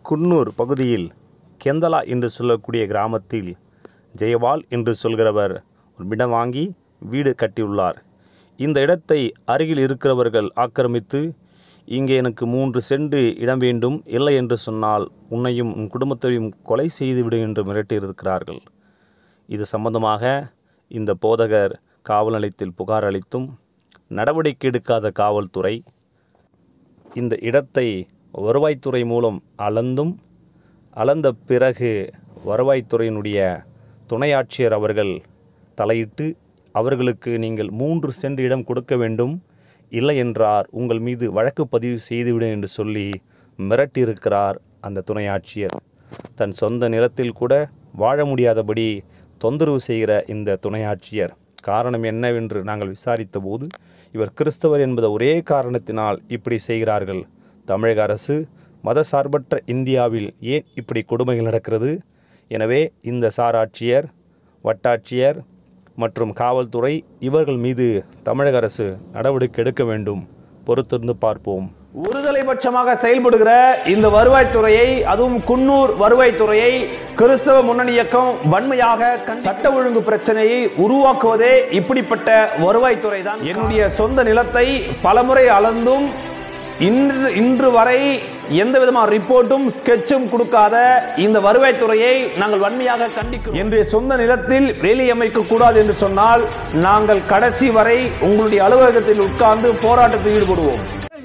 குன்னூர் பகுதியில் கெந்தலா என்று சொல்லக்கூடிய கிராமத்தில் ஜெயபால் என்று சொல்கிறவர் ஒரு இடம் வாங்கி வீடு கட்டியுள்ளார் இந்த இடத்தை அருகில் இருக்கிறவர்கள் ஆக்கிரமித்து இங்கே எனக்கு மூன்று சென்று இடம் வேண்டும் இல்லை என்று சொன்னால் உன்னையும் உன் குடும்பத்தையும் கொலை செய்துவிடு என்று மிரட்டியிருக்கிறார்கள் இது சம்பந்தமாக இந்த போதகர் காவல் நிலையத்தில் புகார் அளித்தும் நடவடிக்கை எடுக்காத காவல்துறை இந்த இடத்தை வருவாய்த்துறை மூலம் அளந்தும் அளந்த பிறகு வருவாய்த்துறையினுடைய துணை ஆட்சியர் அவர்கள் தலையிட்டு அவர்களுக்கு நீங்கள் மூன்று சென்று இடம் கொடுக்க வேண்டும் இல்லை என்றார் உங்கள் மீது வழக்கு பதிவு செய்துவிடு என்று சொல்லி மிரட்டியிருக்கிறார் அந்த துணை ஆட்சியர் தன் சொந்த நிலத்தில் கூட வாழ முடியாதபடி தொந்தரவு செய்கிற இந்த துணை ஆட்சியர் காரணம் என்னவென்று நாங்கள் விசாரித்தபோது இவர் கிறிஸ்தவர் என்பத ஒரே காரணத்தினால் இப்படி செய்கிறார்கள் தமிழக அரசு மதசார்பற்ற இந்தியாவில் ஏன் இப்படி கொடுமைகள் நடக்கிறது எனவே இந்த சாராட்சியர் வட்டாட்சியர் மற்றும் காவல்துறை இவர்கள் மீது தமிழக அரசு நடவடிக்கை எடுக்க வேண்டும் பொறுத்திருந்து பார்ப்போம் ஒருதலை பட்சமாக செயல்படுகிற இந்த வருவாய்த்துறையை அதுவும் குன்னூர் வருவாய்த்துறையை கிறிஸ்தவ முன்னணி இயக்கம் வன்மையாக கண்டி- சட்ட ஒழுங்கு பிரச்சனையை உருவாக்குவதே இப்படிப்பட்ட வருவாய்த்துறை தான் என்னுடைய சொந்த நிலத்தை பலமுறை அளந்தும் இன்று இன்று வரை எந்த விதமான ரிப்போர்ட்டும் ஸ்கெட்சும் கொடுக்காத இந்த வருவாய்த்துறையை நாங்கள் வன்மையாக கண்டிக்கிறோம் என்னுடைய சொந்த நிலத்தில் வேலி அமைக்க கூடாது என்று சொன்னால் நாங்கள் கடைசி வரை உங்களுடைய அலுவலகத்தில் உட்கார்ந்து போராட்டத்தில் ஈடுபடுவோம்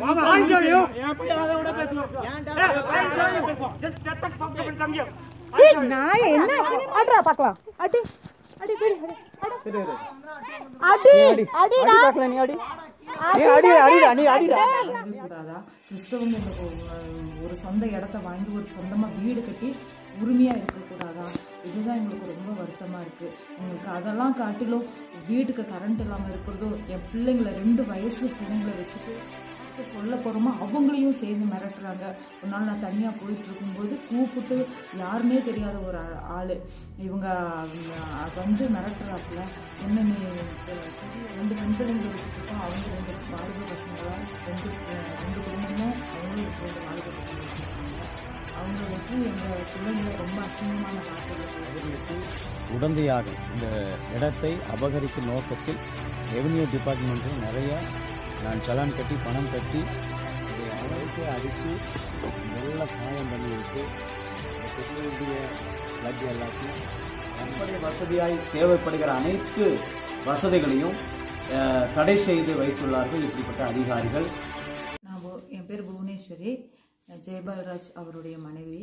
சீ, நான் என்ன அடிடா பார்க்கலாம் அடி அடி அடி அடி அடி அடிடா நீ அடி அடி அடிடா நீ அடிடா கூடாதா கிறிஸ்தவங்க இந்த ஒ- ஒரு சொந்த இடத்த வாங்கி ஒரு சொந்தமா வீடு கட்டி உரிமையா இருக்கக்கூடாதா இதுதான் எங்களுக்கு ரொம்ப வருத்தமா இருக்கு எங்களுக்கு அதெல்லாம் காட்டிலும் வீட்டுக்கு கரண்ட் இல்லாம இருக்கிறதோ என் பிள்ளைங்களை ரெண்டு வயசு பிள்ளைங்களை வச்சுட்டு யார்கிட்ட சொல்ல போறோமோ அவங்களையும் சேர்ந்து மிரட்டுறாங்க ஒரு நாள் நான் தனியா போயிட்டு இருக்கும்போது கூப்பிட்டு யாருமே தெரியாத ஒரு ஆ- ஆளு இவங்க அவங்க வந்து மிரட்டுறாப்புல என்ன நீ பெ- பெரிய ரெண்டு பெண் பிள்ளைங்களை வச்சுட்டு இருக்கோம் அவங்க ரெண்டு வாலிப பசங்களா ரெண்டு அஹ், ரெண்டு குடும்பமும் அவங்களும் ரெண்டு வாலிப பசங்க வச்சுருக்காங்க அவங்க வச்சு எங்கள் பிள்ளைங்களை ரொம்ப அசிங்கமான வார்த்தைகளை பேசுறது உடந்தையாக இந்த இடத்தை அபகரிக்கும் நோக்கத்தில் ரெவென்யூ டிபார்ட்மெண்ட்டில் நிறைய நான் சலான் கட்டி பணம் கட்டி இதை அளவுக்கு அடித்து நல்ல காயம் பண்ணி விட்டு இந்த பெட்ரோலுடைய பிளக் எல்லாத்தையும் அடிப்படை வசதியாய் தேவைப்படுகிற அனைத்து வசதிகளையும் அஹ், தடை செய்து வைத்துள்ளார்கள் இப்படிப்பட்ட அதிகாரிகள் நான் பு- என் பேர் புவனேஸ்வரி ஜெயபாலராஜ் அவருடைய மனைவி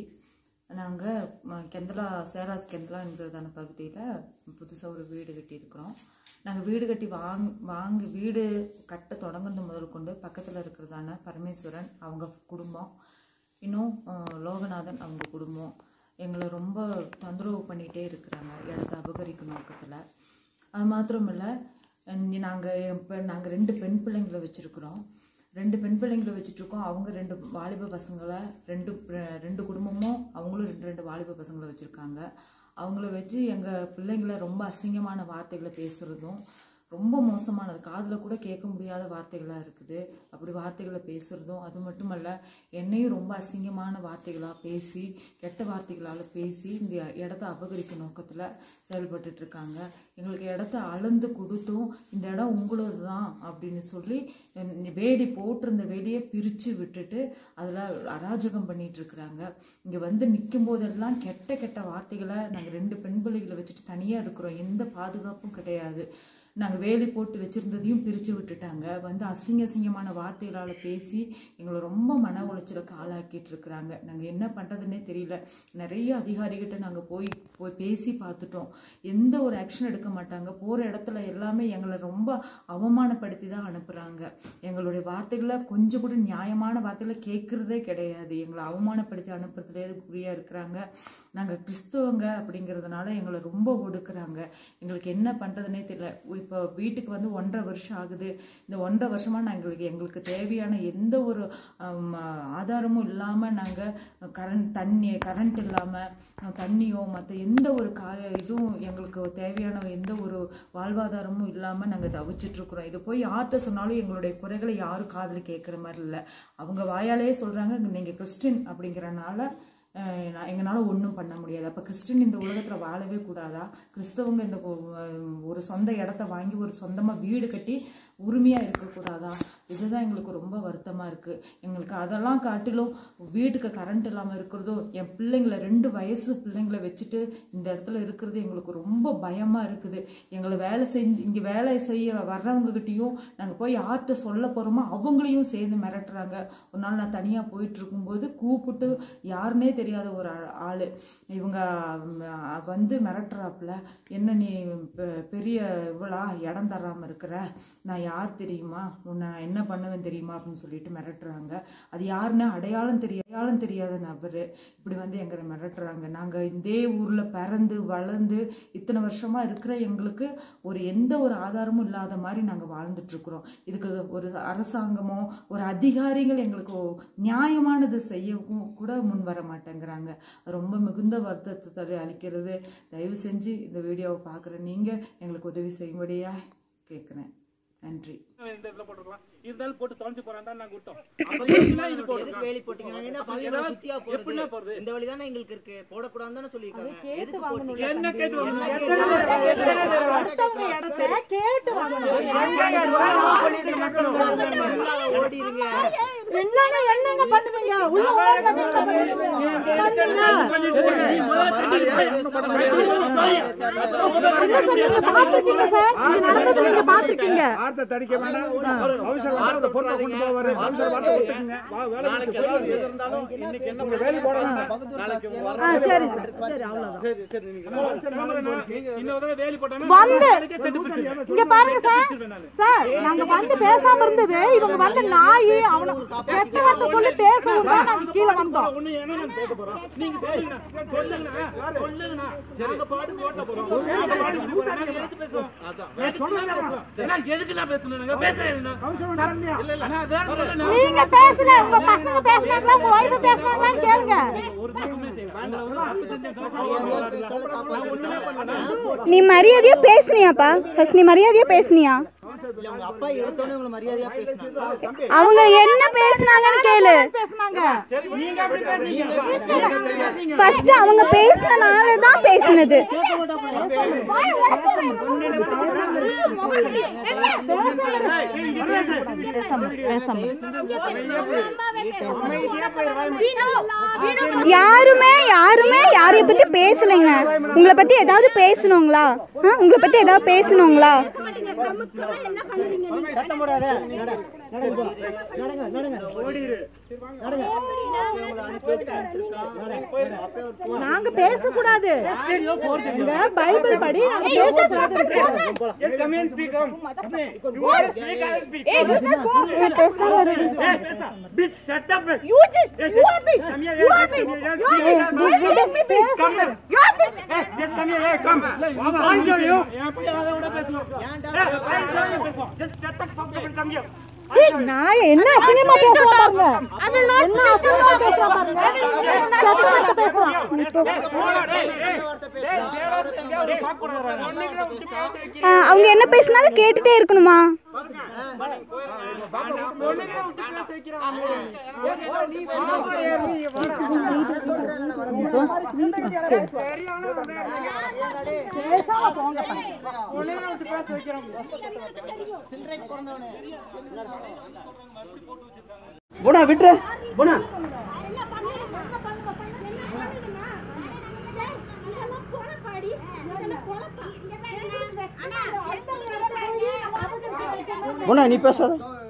நாங்கள் கெந்தலா சேராஸ் கெந்தலா என்கிறதான பகுதியில் புதுசாக ஒரு வீடு கட்டியிருக்கிறோம் நாங்கள் வீடு கட்டி வாங் வாங்கி வீடு கட்ட தொடங்குறது முதல் கொண்டு பக்கத்தில் இருக்கிறதான பரமேஸ்வரன் அவங்க குடும்பம் இன்னும் அஹ், லோகநாதன் அவங்க குடும்பம் எங்களை ரொம்ப தொந்தரவு பண்ணிகிட்டே இருக்கிறாங்க இடத்த அபகரிக்கும் நோக்கத்தில் அது மாத்திரம் இல்லை நாங்கள் இப்போ நாங்கள் ரெண்டு பெண் பிள்ளைங்களை வச்சுருக்குறோம் ரெண்டு பெண் பிள்ளைங்களை வச்சுட்ருக்கோம் அவங்க ரெண்டு வாலிப பசங்களை ரெண்டு ப- ரெண்டு குடும்பமும் அவங்களும் ரெண்டு ரெண்டு வாலிப பசங்களை வச்சுருக்காங்க அவங்கள வச்சு எங்கள் பிள்ளைங்களை ரொம்ப அசிங்கமான வார்த்தைகளை பேசுகிறதும் ரொம்ப மோசமானது காதில் கூட கேட்க முடியாத வார்த்தைகளாக இருக்குது அப்படி வார்த்தைகளை பேசுகிறதும் அது மட்டுமல்ல என்னையும் ரொம்ப அசிங்கமான வார்த்தைகளாக பேசி கெட்ட வார்த்தைகளால் பேசி இந்த இடத்த அபகரிக்கும் நோக்கத்தில் செயல்பட்டுட்டு இருக்காங்க எங்களுக்கு இடத்த அளந்து கொடுத்தும் இந்த இடம் உங்களது தான் அப்படின்னு சொல்லி அஹ் வேலி போட்டிருந்த வேலியை பிரித்து விட்டுட்டு அதில் அராஜகம் பண்ணிட்டு இருக்கிறாங்க இங்கே வந்து நிற்கும் போதெல்லாம் கெட்ட கெட்ட வார்த்தைகளை நாங்கள் ரெண்டு பெண் பிள்ளைகளை வச்சுட்டு தனியாக இருக்கிறோம் எந்த பாதுகாப்பும் கிடையாது நாங்கள் வேலி போட்டு வச்சுருந்ததையும் பிரித்து விட்டுட்டாங்க வந்து அசிங்க அசிங்கமான வார்த்தைகளால் பேசி எங்களை ரொம்ப மன உளைச்சலுக்கு ஆளாக்கிட்டு இருக்கிறாங்க நாங்கள் என்ன பண்ணுறதுன்னே தெரியல நிறைய அதிகாரிகிட்ட நாங்கள் போய் போய் பேசி பார்த்துட்டோம் எந்த ஒரு ஆக்ஷன் எடுக்க மாட்டாங்க போகிற இடத்துல எல்லாமே எங்களை ரொம்ப அவமானப்படுத்தி தான் அனுப்புகிறாங்க எங்களுடைய வார்த்தைகளை கொஞ்சம் கூட நியாயமான வார்த்தைகளை கேட்குறதே கிடையாது எங்களை அவமானப்படுத்தி அனுப்புறதுலே குறியாக இருக்கிறாங்க நாங்கள் கிறிஸ்தவங்க அப்படிங்கிறதுனால எங்களை ரொம்ப ஒடுக்குறாங்க எங்களுக்கு என்ன பண்ணுறதுனே தெரியல இப்போ வீட்டுக்கு வந்து ஒன்றரை வருஷம் ஆகுது இந்த ஒன்றரை வருஷமாக நாங்கள் எங்களுக்கு எங்களுக்கு தேவையான எந்த ஒரு ஆம், ஆதாரமும் இல்லாமல் நாங்கள் கரண்ட் தண்ணி கரண்ட் இல்லாமல் தண்ணியோ மற்ற எந்த ஒரு கா இதுவும் எங்களுக்கு தேவையான எந்த ஒரு வாழ்வாதாரமும் இல்லாமல் நாங்கள் தவிச்சிட்ருக்குறோம் இது போய் யார்கிட்ட சொன்னாலும் எங்களுடைய குறைகளை யாரும் காதில் கேட்குற மாதிரி இல்லை அவங்க வாயாலேயே சொல்கிறாங்க நீங்கள் கிறிஸ்டின் அப்படிங்கிறனால அஹ் நான் எங்களால் ஒன்றும் பண்ண முடியாது அப்போ கிறிஸ்டின் இந்த உலகத்தில் வாழவே கூடாதா கிறிஸ்தவங்க இந்த ஒ- ஒரு சொந்த இடத்த வாங்கி ஒரு சொந்தமாக வீடு கட்டி உரிமையாக இருக்கக்கூடாதா இதுதான் எங்களுக்கு ரொம்ப வருத்தமாக இருக்குது எங்களுக்கு அதெல்லாம் காட்டிலும் வீட்டுக்கு கரண்ட் இல்லாமல் இருக்கிறதோ என் பிள்ளைங்களை ரெண்டு வயசு பிள்ளைங்களை வச்சுட்டு இந்த இடத்துல இருக்கிறது எங்களுக்கு ரொம்ப பயமாக இருக்குது எங்களை வேலை செஞ்சு இங்கே வேலை செய்ய வர்றவங்ககிட்டயும் நாங்கள் போய் யார்கிட்ட சொல்ல போகிறோமோ அவங்களையும் சேர்ந்து மிரட்டுறாங்க ஒரு நாள் நான் தனியாக போயிட்டு இருக்கும்போது கூப்பிட்டு யாருன்னே தெரியாத ஒரு ஆ- ஆளு இவங்க ம், வந்து மிரட்டுறாப்புல என்ன நீ பெ- பெரிய இவளா இடம் தராமல் இருக்கிற நான் யார் தெரியுமா உன்னை என்ன பண்ணுவேன் தெரியுமா அப்படின்னு சொல்லிட்டு மிரட்டுறாங்க அது யாருன்னு அடையாளம் தெரிய அடையாளம் தெரியாத நபர் இப்படி வந்து எங்களை மிரட்டுறாங்க நாங்கள் இதே ஊரில் பிறந்து வளர்ந்து இத்தனை வருஷமாக இருக்கிற எங்களுக்கு ஒரு எந்த ஒரு ஆதாரமும் இல்லாத மாதிரி நாங்கள் வாழ்ந்துட்டுருக்குறோம் இதுக்கு ஒரு அரசாங்கமோ ஒரு அதிகாரிகள் எங்களுக்கு நியாயமானது செய்யவும் கூட முன் வர மாட்டேங்கிறாங்க அது ரொம்ப மிகுந்த வருத்தத்தை தரு அளிக்கிறது தயவு செஞ்சு இந்த வீடியோவை பார்க்குற நீங்கள் எங்களுக்கு உதவி செய்யும்படியாக கேட்குறேன் நன்றி இந்த இதுல போட்டுக்கலாம் இருந்தாலும் போட்டு தொலைஞ்சு போறான் தான் நாங்க விட்டோம் அப்புறம் எதுக்குன்னா இது எதுக்கு போட்டுக்கலாம். வேலி போட்டீங்க என்ன அப்ப பள்ளி ஏதாவது சுத்தியா எப்படின்னா போறது போறது இந்த வழி தானே எங்களுக்கு இருக்கு போடக்கூடாதுன்னு தானே சொல்லியிருக்காங்க எதுக்கு போட்டீங்க என்ன கேட்டு வாங்கணும்? அடுத்தவங்க இடத்த கேட்டு வாங்கணும் ஓடிடுங்க என்னங்க என்னங்க பண்ணுவீங்க உள்ள ஓடுங்க, வீட்டுல பண்ணுவீங்க. நீங்க பாத்திருக்கீங்க சார் இது நடந்தது நீங்க பாத்திருக்கீங்க வார்த்தை தடிக்க வேண்டாம் அவசர வார்த்தை போட்டோ கொண்டு போவாரு அவசர வார்த்தை கொடுத்துருங்க வா, வேலை நாளைக்கு முடிச்சு ஏதாவது போய் எது இருந்தாலும் இன்னைக்கு என்ன உங்க வேலை போட வேண்டாம் நாளைக்கு ஆ சரி சார் சரி அவ்வளவுதான் சரி சரி நீங்க இன்னொரு தடவை வேலி போட்டோன்னா வந்து செட்டு பிடிச்சிருவேன். இங்க பாருங்க சார் சார் நாங்க வந்து பேசாம இருந்தது இவங்க வந்து நாய் அவன கெட்ட வார்த்தை சொல்லி பேசவும் தான் நாங்க கீழே வந்தோம் ஒண்ணு ஏன்னா நாங்க பேச போறோம் நீங்க பேசுங்க சொல்லுங்கண்ணா சொல்லுங்கண்ணா நாங்க பாட்டு ஓட்ட போறோம் நாங்க பாட்டு போறோம் நாங்க எதுக்கு பேசுவோம் நான் சொல்றேன் ஏன்னா எதுக்கு நான் பேசணுங்க பேசுறேன் இல்ல இல்ல நான் அதான் சொல்றேன் நீங்க பேசுன உங்க பசங்க பேசுனாங்களா உங்க ஒய்ஃப் பேசுனாங்களான்னு கேளுங்க ஒரு தப்புமே செய்யல தப்பு செஞ்சேன் நீ மரியாதையா பேசுனியாப்பா ஃபர்ஸ்ட் நீ மரியாதையா பேசுனியா இல்ல உங்க அப்பா எடுத்தோடனே உங்களை மரியாதையா பேசினாங்க அவங்க என்ன பேசுனாங்கன்னு கேளு பேசுனாங்க நீங்க அப்படி பேசுறீங்க ஃபர்ஸ்ட் அவங்க பேசுனனால தான் பேசுனது யாருமே யாருமே யாரைய பத்தி பேசலைங்க உங்களை பத்தி ஏதாவது பேசணுங்களா ஆ, உங்களை பத்தி ஏதாவது பேசணுங்களா சத்தம் போடாத நட நடங்க போ. நடங்க நடங்க ஓடிரு நடங்க உங்களை அனுப்பி விட்டு அனுப்பிச்சிருக்கான். நட, நட. அப்பவே ஒரு போன். நாங்க பேசக்கூடாது எங்க பைபிள் படி நாங்க பேசக்கூடாது Just come and speak come. Come here. You want to speak, I will speak. ஏய், பேசாம இரு. Hey, bitch, shut up. You just you are bitch. Come here, You hey, are come bitch. here, You are hey, bitch. come here. Let me bitch. Come here. You are bitch. Hey, just come here, hey, come. I'll show you. Hey, I'll show you. Just shut the fuck up and come here. சீ, நாய என்ன அசிங்கமா பேசுறான் பாருங்க என்ன அசிங்கமா பேசுறான் பாருங்க சத்தம் பேசுறான் Hey, hey, hey, சேவாஸ் எங்கேயாவது பார்க்க கூடாது. ஒண்ணுக்கு விட்டு பேச வைக்கிறீங்க. ஆ, அவங்க என்ன பேசினாலும் கேட்டுட்டே இருக்கணுமா ஒண்ணுக்கு விட்டு பேச வைக்கிறாங்க. ஒண்ணுக்கு விட்டு பேச வைக்கிறாங்க. போடா விட்டுரு போடா போனா நீ பேசாத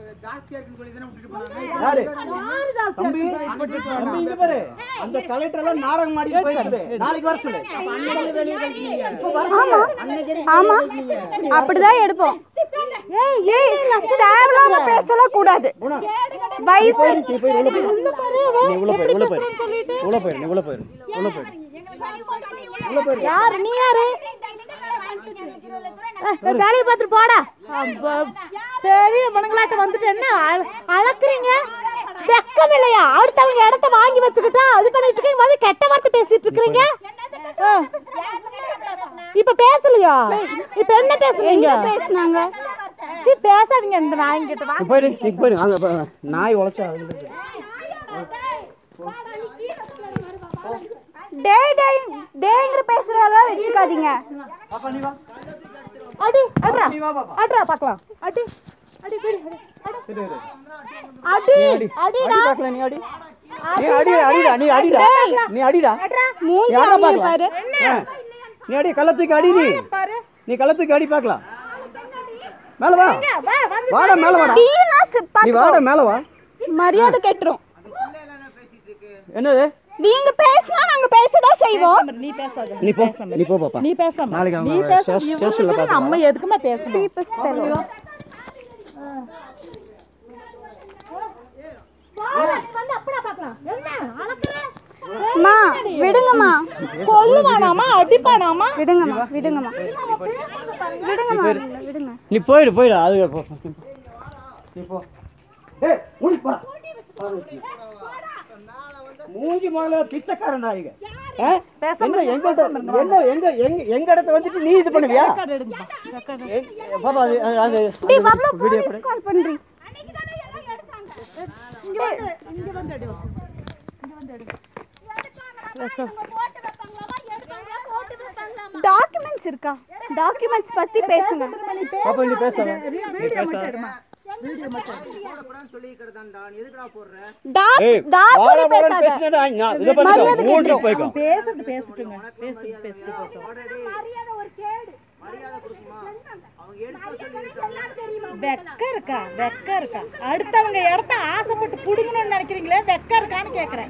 யாரு தம்பி தம்பி இங்க பாரு அந்த கலெக்டர் எல்லாம் நாடகம் ஆடி போயிருக்கு நாளைக்கு வர சொல்லு அப்ப அன்னைக்கு வெளியே கழிச்சீங்க இப்ப வர சொல்லு அன்னைக்கு ஆமா அப்படிதான் எடுப்போம் ஏய் தேவையில்லாம பேசலாம் கூடாது வயசு நீ போய் உள்ள போயிரு நீ உள்ள போயிரு உள்ள போயிரு உள்ள போயிரு நீ உள்ள போயிரு உள்ள போயிரு உள்ள போயிரு யாரு நீ யாரு ஏய், வேலையை பார்த்துட்டு போடா அப்பா, பெரிய மணங்களாட்ட வந்துட்டு என்ன அழ- அளக்குறீங்க வெக்கம் இல்லையா அடுத்தவங்க இடத்த வாங்கி வச்சுக்கிட்டா அது பண்ணிட்டு இருக்கீங்க வந்து கெட்ட வார்த்தை பேசிட்டு இருக்கீங்க ஆ. இப்ப பேசலையா இப்ப என்ன பேசுறீங்க பேசுனாங்க சீ, பேசாதீங்க இந்த நாய்கிட்ட வா நீ போயிரு நீ போயிரு அங்க போ. நாய் உழைச்சா டே டே டேங்கிற பேசுறதெல்லாம் வச்சுக்காதீங்க பாப்பா நீ வா அடி அட்ரா நீ வா பாப்பா அட்ரா பார்க்கலாம் அடி அடி அடி இரு, இரு. அடி அடி அடிடா பார்க்கல நீ அடி நீ அடி அடிடா நீ அடிடா நீ அடிடா மூஞ்சி யாரா அமைய பார்க்கலாம்? பாரு ஆ. நீ அடி கள்ளத்துக்கு அடி நீ பாரு நீ கள்ளத்துக்கு அடி பார்க்கலாம் மேல வா வா வந்து வாடா மேல வாடா டீனா நீ பாத்து வாடா மேல வா மரியாதை கெட்டுரும் என்னது நீங்க பேசினா நாங்க பேசதான் செய்வோம் நீ பேசாத நீ போ நீ போ பாப்பா நீ பேசாம நாளைக்கு நீ அவங்க பேச ஸ்டே- ஸ்டேஷன்ல இவங்க பார்த்துக்கலாம். நம்ம எதுக்குமா பேசணும் Cheapest fellows. வாடா, நீ வந்து அப்படியே பார்க்கலாம் என்ன அளக்குற அம்மா விடுங்கம்மா கொல்லுவானாமா அடிப்பானாமா விடுங்கம்மா விடுங்கம்மா விடுங்கம்மா விடுங்க நீ போயிடு போயிடு அது போ நீ போ ஏய் மூடி போ மூஞ்சி மேல பிச்சைக்காரன் நாய்ங்க ஆ? என்ன எங்க என்ன எங்க எங்க எங்க இடத்த வந்துட்டு நீ இது பண்ணுவியா எங்க- பாப்பா அது அது- அது டேய் பப்ளு வீடியோ போலீஸ் கால் பண்றீ டாக்குமெண்ட்ஸ் இருக்கா டாக்குமெண்ட்ஸ் பத்தி பேசுங்க பாப்பா நீ பேசாத நீ பேசாத டா- ஏய் டா வாடா சொல்லி வாடான்னு பேசாத பேசினேடா, நான் இதை பார்த்துக்கோ, மரியாதை மூடி கெட்டுரும். போய்க்கோ. பேசுறது பேசிட்டுங்க பேசுறது பேசிட்டு போட்டோம் வெக்க இருக்கா வெக்க இருக்கா அடுத்தவங்க இடத்த ஆசைப்பட்டு புடுங்கணும்னு நினைக்கிறீங்களே வெக்க இருக்கான்னு கேக்குறேன்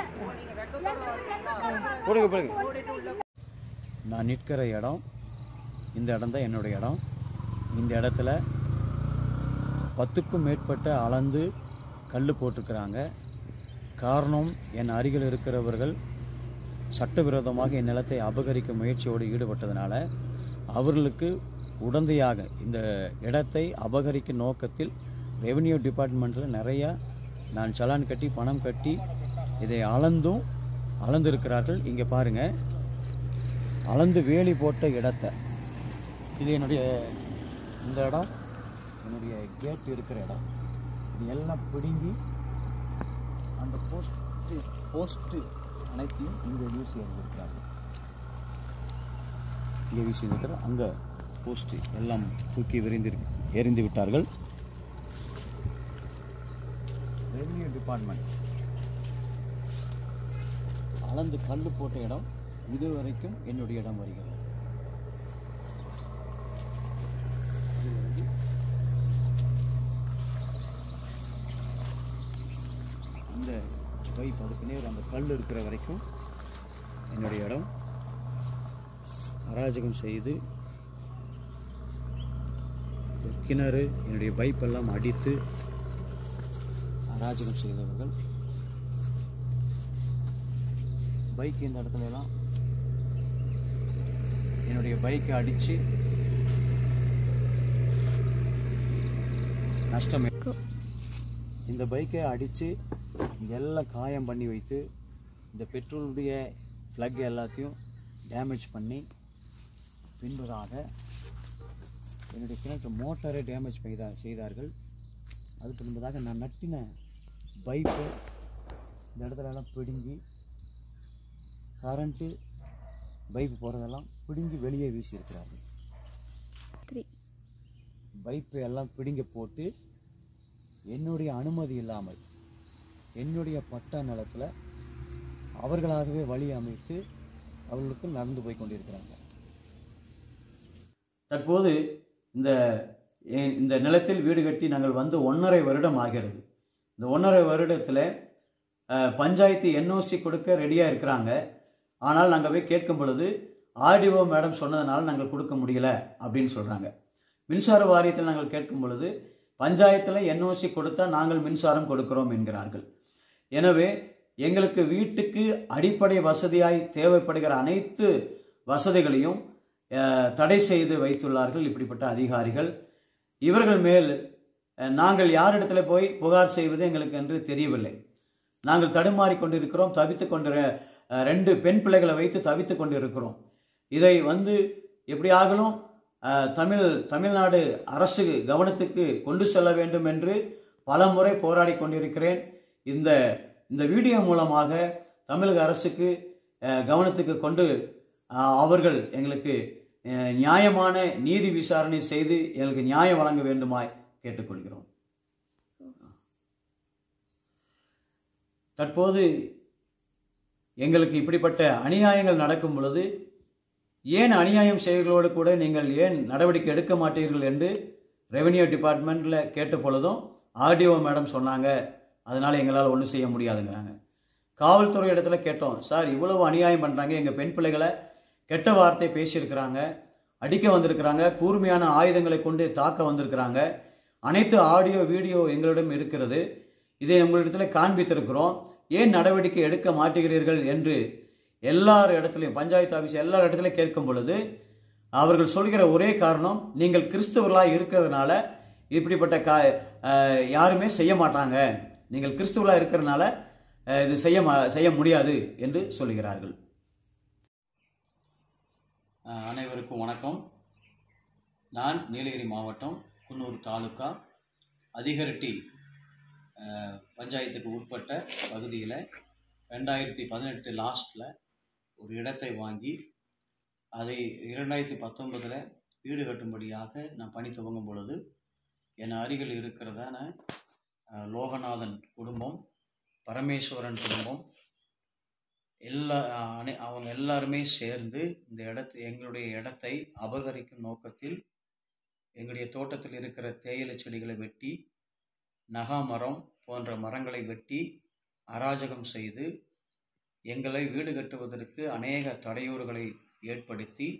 போடுங்க போடுங்க நான் நிற்கிற இடம் இந்த இடம் தான் என்னுடைய இடம் இந்த இடத்துல பத்துக்கும் மேற்பட்ட அளந்து கல் போட்டிருக்கிறாங்க காரணம் என் அருகில் இருக்கிறவர்கள் சட்டவிரோதமாக என் நிலத்தை அபகரிக்க முயற்சியோடு ஈடுபட்டதுனால அவர்களுக்கு உடந்தையாக இந்த இடத்தை அபகரிக்கும் நோக்கத்தில் ரெவென்யூ டிபார்ட்மெண்ட்டில் நிறையா நான் சலான் கட்டி பணம் கட்டி இதை அளந்தும் அளந்திருக்கிறார்கள் இங்கே பாருங்கள் அளந்து வேலி போட்ட இடத்த இது என்னுடைய இந்த இடம் என்னுடைய கேட் இருக்கிற இடம் இது எல்லாம் பிடுங்கி அந்த போஸ்ட்டு போஸ்ட்டு அனைத்தையும் இங்கே வீசி எறிந்திருக்கிறார்கள் இங்கே வீசி இருக்கிற அங்கே போஸ்ட்டு எல்லாம் தூக்கி விரிந்து எரிந்து விட்டார்கள் ரெவென்யூ டிபார்ட்மெண்ட் அளந்து கல் போட்ட இடம் இது வரைக்கும் என்னுடைய இடம் வருகிறது இதிலிருந்து அந்த பைப் அதுக்கு நேர் அந்த கல் இருக்கிற வரைக்கும் என்னுடைய இடம் அராஜகம் செய்து இந்த கிணறு என்னுடைய பைப் எல்லாம் அடித்து அராஜகம் செய்தவர்கள் பைக் இந்த இடத்துல எல்லாம் என்னுடைய பைக்கை அடித்து நஷ்டம் இந்த பைக்கை அடித்து எல்லாம் காயம் பண்ணி வைத்து இந்த பெட்ரோலுடைய ஃப்ளக் எல்லாத்தையும் டேமேஜ் பண்ணி பின்பதாக என்னுடைய கிணற்று மோட்டாரை டேமேஜ் செய்தா செய்தார்கள் அதுக்கு பின்பதாக நான் நட்டின பைப்பை இந்த இடத்துல எல்லாம் பிடுங்கி கரண்ட்டு பைப்பு போகிறதெல்லாம் பிடுங்கி வெளியே வீசியிருக்கிறார்கள் த்ரீ பைப்பை எல்லாம் பிடுங்க போட்டு என்னுடைய அனுமதி இல்லாமல் என்னுடைய பட்டா நிலத்தில் அவர்களாகவே வழி அமைத்து அவர்களுக்கு நடந்து போய் கொண்டிருக்கிறாங்க தற்போது இந்த எ- இந்த நிலத்தில் வீடு கட்டி நாங்கள் வந்து ஒன்றரை வருடம் ஆகிறது இந்த ஒன்றரை வருடத்தில் அஹ், பஞ்சாயத்து என்ஓசி கொடுக்க ரெடியாக இருக்கிறாங்க ஆனால் நாங்கள் போய் கேட்கும் பொழுது ஆர்டிஓ மேடம் சொன்னதுனால நாங்கள் கொடுக்க முடியல அப்படின்னு சொல்கிறாங்க மின்சார வாரியத்தில் நாங்கள் கேட்கும் பொழுது பஞ்சாயத்தில் என்ஓசி கொடுத்தா நாங்கள் மின்சாரம் கொடுக்கிறோம் என்கிறார்கள் எனவே எங்களுக்கு வீட்டுக்கு அடிப்படை வசதியாய் தேவைப்படுகிற அனைத்து வசதிகளையும் அஹ், தடை செய்து வைத்துள்ளார்கள் இப்படிப்பட்ட அதிகாரிகள் இவர்கள் மேல் அஹ், நாங்கள் யாரிடத்துல போய் புகார் செய்வது எங்களுக்கு என்று தெரியவில்லை நாங்கள் தடுமாறிக் கொண்டிருக்கிறோம் தவித்துக் கொண்டிர அஹ், ரெண்டு பெண் பிள்ளைகளை வைத்து தவித்துக் கொண்டிருக்கிறோம் இதை வந்து எப்படியாகலும் அஹ், தமிழ் தமிழ்நாடு அரசு கவனத்துக்கு கொண்டு செல்ல வேண்டும் என்று பல முறை போராடி கொண்டிருக்கிறேன் இந்த இந்த வீடியோ மூலமாக தமிழக அரசுக்கு அஹ், கவனத்துக்கு கொண்டு அஹ், அவர்கள் எங்களுக்கு அஹ், நியாயமான நீதி விசாரணை செய்து எங்களுக்கு நியாயம் வழங்க வேண்டுமாய் கேட்டுக்கொள்கிறோம் தற்போது எங்களுக்கு இப்படிப்பட்ட அநியாயங்கள் நடக்கும் பொழுது ஏன் அநியாயம் செய்கிறோடு கூட நீங்கள் ஏன் நடவடிக்கை எடுக்க மாட்டீர்கள் என்று ரெவென்யூ டிபார்ட்மெண்ட்டில் கேட்ட பொழுதும் ஆர்டிஓ மேடம் சொன்னாங்க அதனால் எங்களால் ஒன்றும் செய்ய முடியாதுங்கிறாங்க காவல்துறை இடத்துல கேட்டோம் சார் இவ்வளவு அநியாயம் பண்ணுறாங்க எங்கள் பெண் பிள்ளைகளை கெட்ட வார்த்தை பேசியிருக்கிறாங்க அடிக்க வந்திருக்கிறாங்க கூர்மையான ஆயுதங்களை கொண்டு தாக்க வந்திருக்கிறாங்க அனைத்து ஆடியோ வீடியோ எங்களிடம் இருக்கிறது இதை உங்களிடத்துல காண்பித்திருக்கிறோம் ஏன் நடவடிக்கை எடுக்க மாட்டேங்கிறீர்கள் என்று எல்லார் இடத்துலையும் பஞ்சாயத்து ஆஃபீஸ் எல்லார் இடத்துலையும் கேட்கும் பொழுது அவர்கள் சொல்கிற ஒரே காரணம் நீங்கள் கிறிஸ்தவர்களாக இருக்கிறதுனால இப்படிப்பட்ட கா அஹ், யாருமே செய்ய மாட்டாங்க நீங்கள் கிறிஸ்துவலாக இருக்கிறதுனால அஹ், இது செய்ய மா- செய்ய முடியாது என்று சொல்லுகிறார்கள் அஹ், அனைவருக்கும் வணக்கம் நான் நீலகிரி மாவட்டம் குன்னூர் தாலுக்கா அதிகரட்டி அஹ், பஞ்சாயத்துக்கு உட்பட்ட பகுதியில் ரெண்டாயிரத்தி பதினெட்டு லாஸ்ட்டில் ஒரு இடத்தை வாங்கி அதை இரண்டாயிரத்தி பத்தொன்பதில் வீடு கட்டும்படியாக நான் பணி துவங்கும் பொழுது என் அருகில் இருக்கிறதான அஹ், லோகநாதன் குடும்பம் பரமேஸ்வரன் குடும்பம் எல்லா அனை அவங்க எல்லாருமே சேர்ந்து இந்த இடத்தை எங்களுடைய இடத்தை அபகரிக்கும் நோக்கத்தில் எங்களுடைய தோட்டத்தில் இருக்கிற தேயிலை செடிகளை வெட்டி நகாமரம் போன்ற மரங்களை வெட்டி அராஜகம் செய்து எங்களை வீடு கட்டுவதற்கு அநேக தடையூறுகளை ஏற்படுத்தி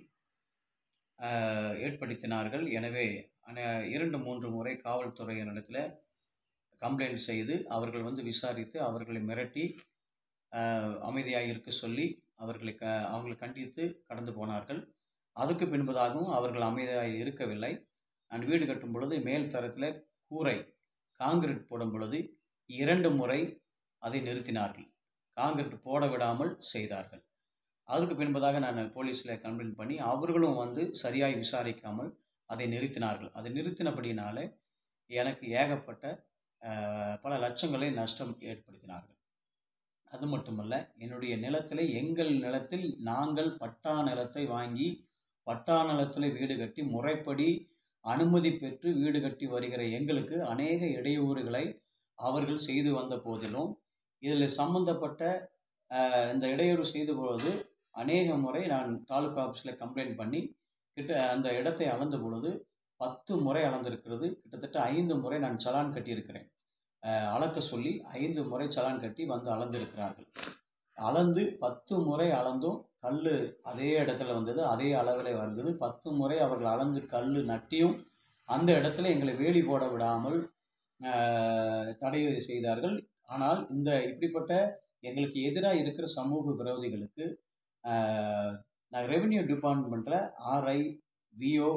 ஆஹ், ஏற்படுத்தினார்கள் எனவே அன- இரண்டு மூன்று முறை காவல்துறையினிடத்தில் கம்ப்ளைண்ட் செய்து அவர்கள் வந்து விசாரித்து அவர்களை மிரட்டி அமைதியாக இருக்க சொல்லி அவர்களை க அவங்களை கண்டித்து கடந்து போனார்கள் அதுக்கு பின்பதாகவும் அவர்கள் அமைதியாக இருக்கவில்லை நான் வீடு கட்டும் பொழுது மேல் தரத்தில் கூரை காங்கிரீட் போடும் பொழுது இரண்டு முறை அதை நிறுத்தினார்கள் காங்கிரீட் போட விடாமல் செய்தார்கள் அதுக்கு பின்பதாக நான் போலீஸில் கம்ப்ளைண்ட் பண்ணி அவர்களும் வந்து சரியாய் விசாரிக்காமல் அதை நிறுத்தினார்கள் அதை நிறுத்தினபடினால எனக்கு ஏகப்பட்ட அஹ், பல லட்சங்களை நஷ்டம் ஏற்படுத்தினார்கள் அது மட்டுமல்ல என்னுடைய நிலத்தில் எங்கள் நிலத்தில் நாங்கள் பட்டா நிலத்தை வாங்கி பட்டா நிலத்தில் வீடு கட்டி முறைப்படி அனுமதி பெற்று வீடு கட்டி வருகிற எங்களுக்கு அநேக இடையூறுகளை அவர்கள் செய்து வந்த போதிலும் இதில் சம்பந்தப்பட்ட அஹ், இந்த இடையூறு செய்த பொழுது அநேக முறை நான் தாலுகா ஆஃபீஸில் கம்ப்ளைண்ட் பண்ணி கிட்ட அந்த இடத்தை அளந்த பொழுது பத்து முறை அளந்திருக்கிறது கிட்டத்தட்ட ஐந்து முறை நான் சலான் கட்டியிருக்கிறேன் அஹ், அளக்க சொல்லி ஐந்து முறை சலான் கட்டி வந்து அளந்திருக்கிறார்கள் அளந்து பத்து முறை அளந்தும் கல் அதே இடத்துல வந்தது அதே அளவில் வந்தது பத்து முறை அவர்கள் அளந்து கல் நட்டியும் அந்த இடத்துல எங்களை வேலி போட விடாமல் அஹ், தடை செய்தார்கள் ஆனால் இந்த இப்படிப்பட்ட எங்களுக்கு எதிராக இருக்கிற சமூக விரோதிகளுக்கு அஹ், நான் ரெவென்யூ டிபார்ட்மெண்ட்டில் ஆர்ஐ விஓ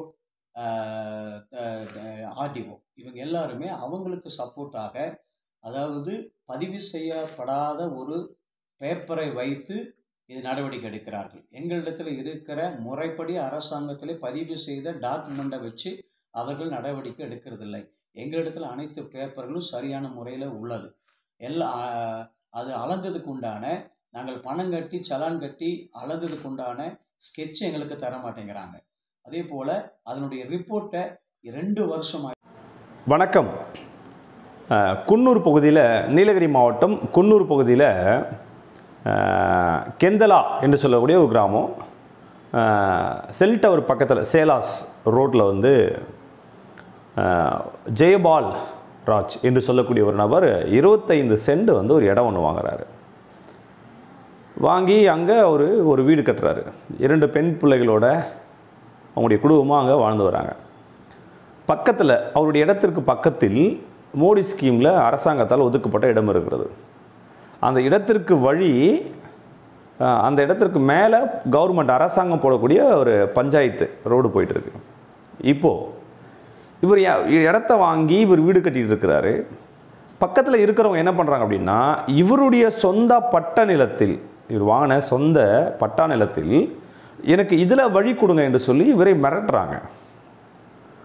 ஆர்டிஓ இவங்க எல்லாருமே அவங்களுக்கு சப்போர்ட்டாக அதாவது பதிவு செய்யப்படாத ஒரு பேப்பரை வைத்து இது நடவடிக்கை எடுக்கிறார்கள் எங்களிடத்தில் இருக்கிற முறைப்படி அரசாங்கத்திலே பதிவு செய்த டாக்குமெண்ட்டை வச்சு அவர்கள் நடவடிக்கை எடுக்கிறதில்லை எங்களிடத்தில் அனைத்து பேப்பர்களும் சரியான முறையில் உள்ளது எல்லா ஆஹ், அது அளந்ததுக்கு உண்டான நாங்கள் பணம் கட்டி சலான் கட்டி அளந்ததுக்கு உண்டான ஸ்கெட்ச் எங்களுக்கு தர மாட்டேங்கிறாங்க அதே போல் அதனுடைய ரிப்போர்ட்டை ரெண்டு வருஷம் வணக்கம் அஹ், குன்னூர் பகுதியில் நீலகிரி மாவட்டம் குன்னூர் பகுதியில் அஹ், கெந்தலா என்று சொல்லக்கூடிய ஒரு கிராமம் அஹ், செல் டவர் பக்கத்தில் சேலாஸ் ரோட்டில் வந்து அஹ், ஜெயபால் ராஜ் என்று சொல்லக்கூடிய ஒரு நபர் இருபத்தைந்து சென்ட் வந்து ஒரு இடம் ஒன்று வாங்குறாரு வாங்கி அங்கே ஒரு ஒரு வீடு கட்டுறாரு இரண்டு பெண் பிள்ளைகளோட அவங்களுடைய குடும்பமாக அங்கே வாழ்ந்து வராங்க பக்கத்தில் அவருடைய இடத்திற்கு பக்கத்தில் மோடி ஸ்கீமில் அரசாங்கத்தால் ஒதுக்கப்பட்ட இடம் இருக்கிறது அந்த இடத்திற்கு வழி அஹ், அந்த இடத்திற்கு மேலே கவர்மெண்ட் அரசாங்கம் போடக்கூடிய ஒரு பஞ்சாயத்து ரோடு போயிட்டுருக்கு இப்போது இவர் ய- இடத்த வாங்கி இவர் வீடு கட்டிட்டு இருக்கிறாரு பக்கத்தில் இருக்கிறவங்க என்ன பண்ணுறாங்க அப்படின்னா இவருடைய சொந்த பட்ட நிலத்தில் இவர் வாங்கின சொந்த பட்டா நிலத்தில் எனக்கு இதில் வழி கொடுங்க என்று சொல்லி இவரை மிரட்டுறாங்க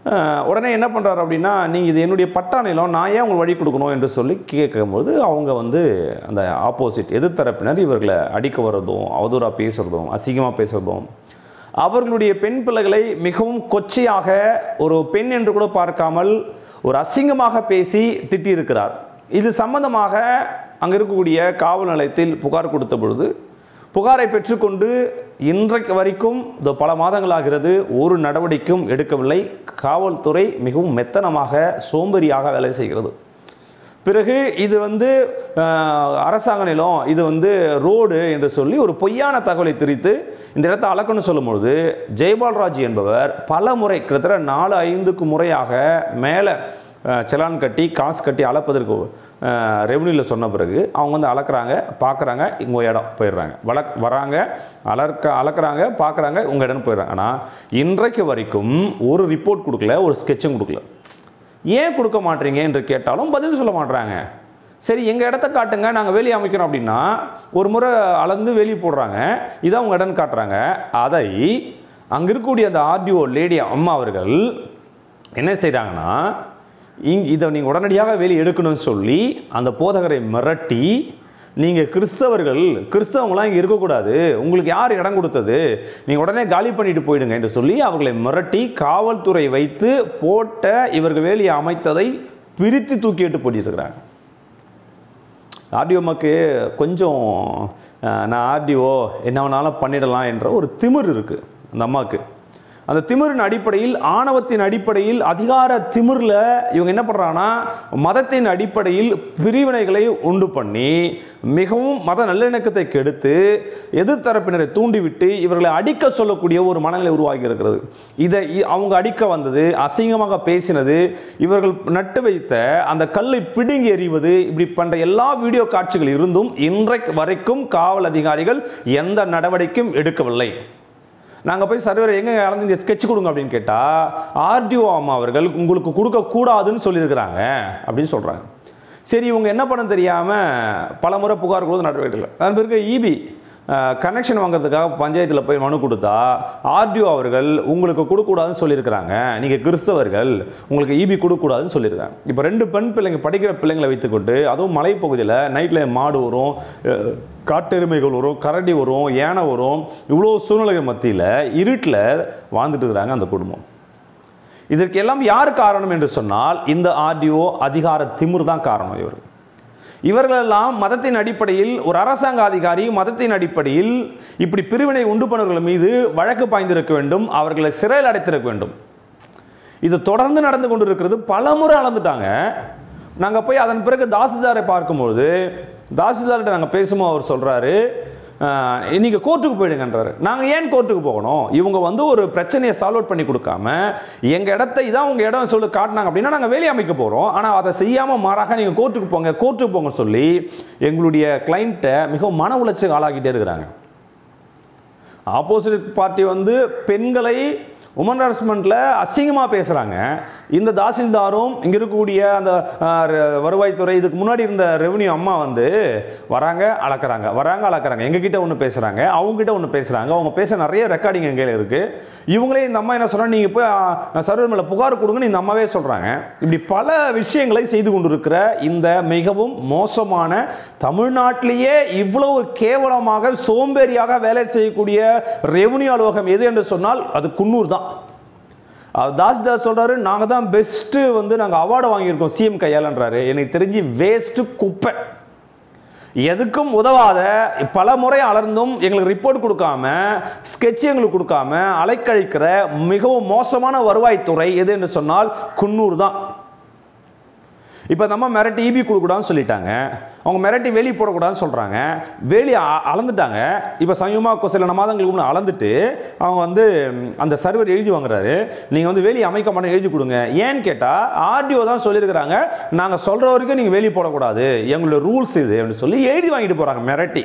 அஹ், உடனே என்ன பண்ணுறாரு அப்படின்னா நீங்கள் இது என்னுடைய பட்டா நிலம் நான் ஏன் உங்களுக்கு வழி கொடுக்கணும் என்று சொல்லி கேட்கும்போது அவங்க வந்து அந்த ஆப்போசிட் எதிர்த்தரப்பினர் இவர்களை அடிக்க வர்றதும் அவதூறாக பேசுகிறதும் அசிங்கமாக பேசுகிறதும் அவர்களுடைய பெண் பிள்ளைகளை மிகவும் கொச்சையாக ஒரு பெண் என்று கூட பார்க்காமல் ஒரு அசிங்கமாக பேசி திட்டியிருக்கிறார் இது சம்பந்தமாக அங்கே இருக்கக்கூடிய காவல் நிலையத்தில் புகார் கொடுத்த பொழுது புகாரை பெற்றுக்கொண்டு இன்றைக்கு வரைக்கும் இந்த பல மாதங்களாகிறது ஒரு நடவடிக்கையும் எடுக்கவில்லை காவல்துறை மிகவும் மெத்தனமாக சோம்பேறியாக வேலை செய்கிறது பிறகு இது வந்து அஹ், அரசாங்க நிலம் இது வந்து ரோடு என்று சொல்லி ஒரு பொய்யான தகவலை திரித்து இந்த இடத்தை அளக்கணும்னு சொல்லும்பொழுது ஜெயபால்ராஜ் என்பவர் பல முறை கிட்டத்தட்ட நாலு ஐந்துக்கு முறையாக மேலே செலான் கட்டி காசு கட்டி அளப்பதற்கு ரெவன்யூவில் சொன்ன பிறகு அவங்க வந்து அளக்குறாங்க பார்க்குறாங்க இங்கே இடம் போயிடுறாங்க வளக் வராங்க அளக்க அளக்குறாங்க பார்க்குறாங்க உங்கள் இடம் போயிடுறாங்க ஆனால் இன்றைக்கு வரைக்கும் ஒரு ரிப்போர்ட் கொடுக்கல ஒரு ஸ்கெட்சும் கொடுக்கல ஏன் கொடுக்க மாட்டீங்க என்று கேட்டாலும் பதில் சொல்ல மாட்றாங்க சரி எங்கள் இடத்த காட்டுங்க நாங்கள் வேலி அமைக்கிறோம் அப்படின்னா ஒரு முறை அளந்து வேலி போடுறாங்க இதான் உங்கள் இடம் காட்டுறாங்க அதை அங்கே இருக்கக்கூடிய அந்த ஆர்டிஓ லேடி அம்மா அவர்கள் என்ன செய்கிறாங்கன்னா இங் இதை நீங்கள் உடனடியாக வேலி எடுக்கணும்னு சொல்லி அந்த போதகரை மிரட்டி நீங்கள் கிறிஸ்தவர்கள் கிறிஸ்தவங்களாம் இங்கே இருக்கக்கூடாது உங்களுக்கு யார் இடம் கொடுத்தது நீங்கள் உடனே காலி பண்ணிட்டு போயிடுங்க என்று சொல்லி அவர்களை மிரட்டி காவல்துறை வைத்து போட்ட இவர்கள் வேலியை அமைத்ததை பிரித்து தூக்கிட்டு போட்டிருக்கிறாங்க ஆர்டிஓமாக்கு கொஞ்சம் அஹ், நான் ஆர்டிஓ என்ன வேணாலும் பண்ணிடலாம் என்ற ஒரு திமிர் இருக்குது அந்த அம்மாவுக்கு அந்த திமிரின் அடிப்படையில் ஆணவத்தின் அடிப்படையில் அதிகார திமிரில் இவங்க என்ன பண்ணுறாங்கன்னா மதத்தின் அடிப்படையில் பிரிவினைகளை உண்டு பண்ணி மிகவும் மத நல்லிணக்கத்தை கெடுத்து எதிர்த்தரப்பினரை தூண்டிவிட்டு இவர்களை அடிக்க சொல்லக்கூடிய ஒரு மனநிலை உருவாகி இருக்கிறது இதை இ- அவங்க அடிக்க வந்தது அசிங்கமாக பேசினது இவர்கள் நட்டு வைத்த அந்த கல்லை பிடுங்கி எறிவது இப்படி பண்ற எல்லா வீடியோ காட்சிகள் இருந்தும் இன்றைக்கு வரைக்கும் காவல் அதிகாரிகள் எந்த நடவடிக்கையும் எடுக்கவில்லை நாங்கள் போய் சர்வர் எங்க அளந்து இங்கே ஸ்கெட்ச் கொடுங்க அப்படின்னு கேட்டால் ஆர்டிஓ அம்மா அவர்கள் உங்களுக்கு கொடுக்கக்கூடாதுன்னு சொல்லியிருக்கிறாங்க அப்படின்னு சொல்கிறாங்க சரி இவங்க என்ன பண்ண தெரியாமல் பல முறை புகார் கொடுத்து நடவடிக்கை இல்லை அதன் பிறகு இபி கனெக்ஷன் வாங்குறதுக்காக பஞ்சாயத்தில் போய் மனு கொடுத்தா ஆர்டிஓ அவர்கள் உங்களுக்கு கொடுக்கக்கூடாதுன்னு சொல்லியிருக்கிறாங்க நீங்கள் கிறிஸ்தவர்கள் உங்களுக்கு இபி கொடுக்கக்கூடாதுன்னு சொல்லியிருக்காங்க இப்போ ரெண்டு பெண் பிள்ளைங்க படிக்கிற பிள்ளைங்களை வைத்துக்கொண்டு அதுவும் மலைப்பகுதியில் நைட்டில் மாடு வரும் அஹ், காட்டெருமைகள் வரும் கரடி வரும் யானை வரும் இவ்வளோ சூழ்நிலைகள் மத்தியில் இருட்டில் வாழ்ந்துட்டு இருக்கிறாங்க அந்த குடும்பம் இதற்கு எல்லாம் யார் காரணம் என்று சொன்னால் இந்த ஆர்டிஓ அதிகார திமிர் தான் காரணம் இவர் இவர்களெல்லாம் மதத்தின் அடிப்படையில் ஒரு அரசாங்க அதிகாரி மதத்தின் அடிப்படையில் இப்படி பிரிவினை உண்டு பண்ணவர்கள் மீது வழக்கு பாய்ந்திருக்க வேண்டும் அவர்களை சிறையில் அடைத்திருக்க வேண்டும் இது தொடர்ந்து நடந்து கொண்டிருக்கிறது பல முறை அளந்துட்டாங்க நாங்கள் போய் அதன் பிறகு தாசில்தாரை பார்க்கும்பொழுது தாசில்தார்கிட்ட நாங்கள் பேசும்போது அவர் சொல்கிறாரு நீங்கள் கோர்ட்டுக்கு போயிடுங்கன்றாரு நாங்கள் ஏன் கோர்ட்டுக்கு போகணும் இவங்க வந்து ஒரு பிரச்சனையை சால்வ் அவுட் பண்ணி கொடுக்காம எங்கள் இடத்த இதான் உங்கள் இடம் சொல்லி காட்டினாங்க அப்படின்னா நாங்கள் வேலை அமைக்க போகிறோம் ஆனால் அதை செய்யாமல் மாறாக நீங்கள் கோர்ட்டுக்கு போங்க கோர்ட்டுக்கு போங்க சொல்லி எங்களுடைய கிளைண்ட்டை மிகவும் மன உளைச்சல் ஆளாக்கிட்டே இருக்கிறாங்க ஆப்போசிட் பார்ட்டி வந்து பெண்களை உமன் ஹராஸ்மெண்ட்டில் அசிங்கமாக பேசுகிறாங்க இந்த தாசில்தாரும் இங்கே இருக்கக்கூடிய அந்த ஆஹ், ர- வருவாய்த்துறை இதுக்கு முன்னாடி இருந்த ரெவன்யூ அம்மா வந்து வராங்க அளக்குறாங்க வராங்க அளக்குறாங்க எங்ககிட்ட ஒன்று பேசுகிறாங்க அவங்ககிட்ட ஒன்று பேசுகிறாங்க அவங்க பேச நிறைய ரெக்கார்டிங் எங்கே இருக்குது இவங்களே இந்த அம்மா என்ன சொல்கிறாங்க நீங்கள் போய் சர்வர் மேலே புகார் கொடுங்கன்னு இந்த அம்மாவே சொல்கிறாங்க இப்படி பல விஷயங்களை செய்து கொண்டிருக்கிற இந்த மிகவும் மோசமான தமிழ்நாட்டிலேயே இவ்வளவு கேவலமாக சோம்பேறியாக வேலை செய்யக்கூடிய ரெவன்யூ அலுவலகம் எது என்று சொன்னால் அது குன்னூர் தான் அவர் தாசிதாஸ் சொல்றாரு நாங்க தான் பெஸ்ட் வந்து நாங்க அவார்டு வாங்கியிருக்கோம் சிஎம் கையாலன்றாரு எனக்கு தெரிஞ்சு வேஸ்ட் குப்பை எதுக்கும் உதவாத பல முறை அலர்ந்தும் எங்களுக்கு ரிப்போர்ட் கொடுக்காம ஸ்கெட்ச் எங்களுக்கு கொடுக்காம அலைக்கழிக்கிற மிகவும் மோசமான வருவாய்த்துறை எது என்று சொன்னால் குன்னூர் தான் இப்போ நம்ம மிரட்டி இபி கொடுக்கூடாதுன்னு சொல்லிட்டாங்க அவங்க மிரட்டி வேலி போடக்கூடாதுன்னு சொல்கிறாங்க வேலி அ- அளந்துட்டாங்க இப்போ சமயமாக சில மாதங்களுக்கு முன்னாடி அளந்துட்டு அவங்க வந்து ம், அந்த சர்வர் எழுதி வாங்குறாரு நீங்கள் வந்து வேலி அமைக்க மாட்டேன் எழுதி கொடுங்க ஏன்னு கேட்டால் ஆர்டிஓ தான் சொல்லியிருக்கிறாங்க நாங்கள் சொல்கிற வரைக்கும் நீங்கள் வேலி போடக்கூடாது எங்களோட ரூல்ஸ் இது அப்படின்னு சொல்லி எழுதி வாங்கிட்டு போகிறாங்க மிரட்டி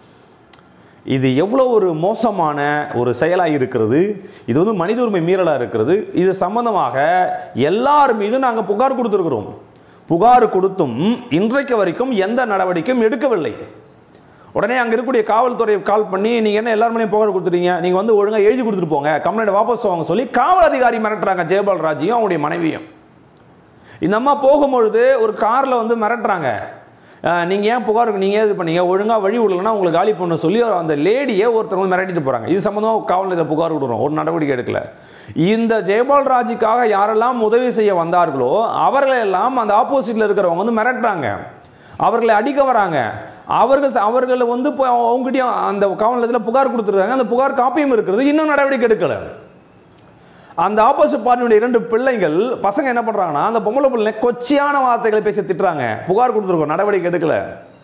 இது எவ்வளோ ஒரு மோசமான ஒரு செயலாக இருக்கிறது இது வந்து மனித உரிமை மீறலாக இருக்கிறது இது சம்பந்தமாக எல்லார் மீதும் நாங்கள் புகார் கொடுத்துருக்குறோம் புகார் கொடுத்தும் இன்றைக்கு வரைக்கும் எந்த நடவடிக்கையும் எடுக்கவில்லை உடனே அங்கே இருக்கக்கூடிய காவல்துறை கால் பண்ணி நீங்கள் என்ன எல்லாருமே புகார் கொடுத்துட்டீங்க நீங்கள் வந்து ஒழுங்காக எழுதி கொடுத்துட்டு போங்க கம்ப்ளைண்ட் வாபஸ் வாங்க சொல்லி காவல் அதிகாரி மிரட்டுறாங்க ஜெயபால் ராஜையும் அவங்களுடைய மனைவியும் இந்த அம்மா போகும்பொழுது ஒரு காரில் வந்து மிரட்டுறாங்க அஹ், நீங்க ஏன் புகார் நீங்க ஏன் இது பண்ணீங்க ஒழுங்கா வழி விடலன்னா உங்களுக்கு காலி பண்ண சொல்லி அந்த லேடியை ஒருத்தர் வந்து மிரட்டிட்டு போறாங்க இது சம்பந்தமா காவல் நிலையத்தில் புகார் கொடுக்குறோம் ஒரு நடவடிக்கை எடுக்கல இந்த ஜெயபால் ராஜுக்காக யாரெல்லாம் உதவி செய்ய வந்தார்களோ அவர்களை எல்லாம் அந்த ஆப்போசிட்ல இருக்கிறவங்க வந்து மிரட்டுறாங்க அவர்களை அடிக்க வராங்க அவர்கள் அவர்களை வந்து இப்போ அவங்ககிட்டயும் அந்த காவல் நிலையத்தில் புகார் கொடுத்துருக்காங்க அந்த புகார் காப்பியும் இருக்கிறது இன்னும் நடவடிக்கை எடுக்கல அந்த ஆப்போசிட் பார்ட்டியுடைய இரண்டு பிள்ளைகள் பசங்க என்ன பண்றாங்கன்னா அந்த பொம்பளை பிள்ளை கொச்சியான வார்த்தைகளை பேசி திட்டுறாங்க புகார் கொடுத்துருக்கோம் நடவடிக்கை எடுக்கல